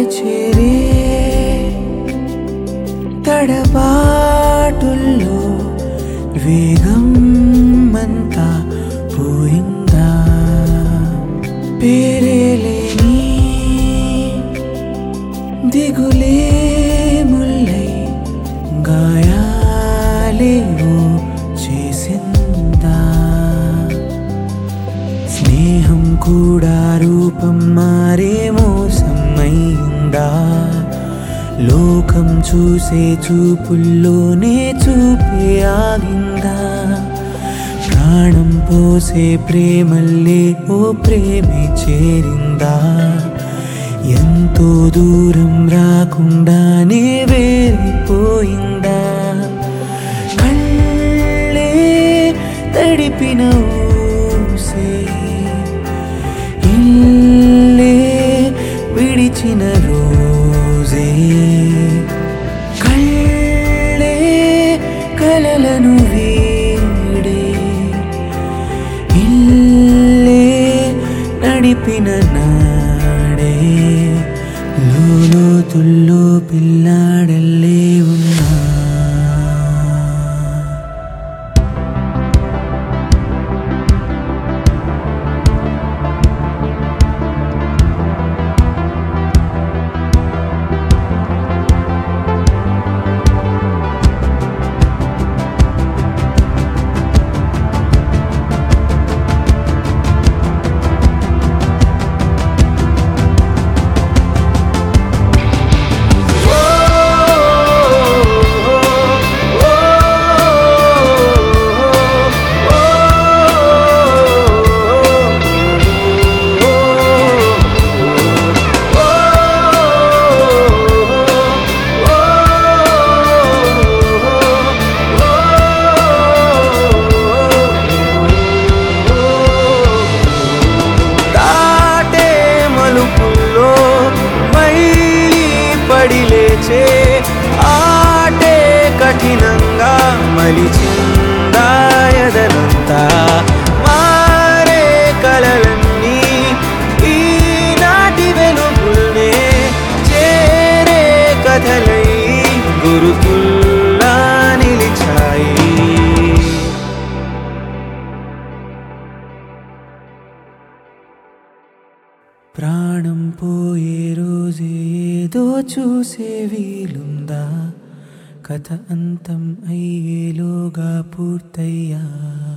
చేరే తడబాటుల్లో వేగం అంతా పోయిందా పేరేలేని దిగులే ముల్లై గాయాలేవో చేసిందా స్నేహం కూడా రూపం మారే మోసం అయిందా లోకం చూసే చూపుల్లోనే చూపే ఆగిందా ప్రాణం పోసే ప్రేమల్లే ఓ ప్రేమే చేరిందా ఎంతో దూరం రాకుండానే వేరిపోయిందా కళ్ళే తడిపిన ఊసే ఇల్లే విడిచిన రోజే కళ్ళే కలలను వీడే ఇల్లే నడిపిన నాడే లోతుల్లో పిల్లాడల్లే ఉన్నా దాటే మలుపుల్లో మళ్ళీ పడి లేచే ఆటే కఠినంగా మలిచిందా ఎదనంతా మారే కలలన్నీ ఈనాటి వెలుగుల్నే చేరే కథలై గురుతుల్లా నిలిచాయి ప్రాణం పోయే రోజే ఏదో చూసే వీలుందా కథ అంతం అయ్యేలోగా పూర్తయ్యా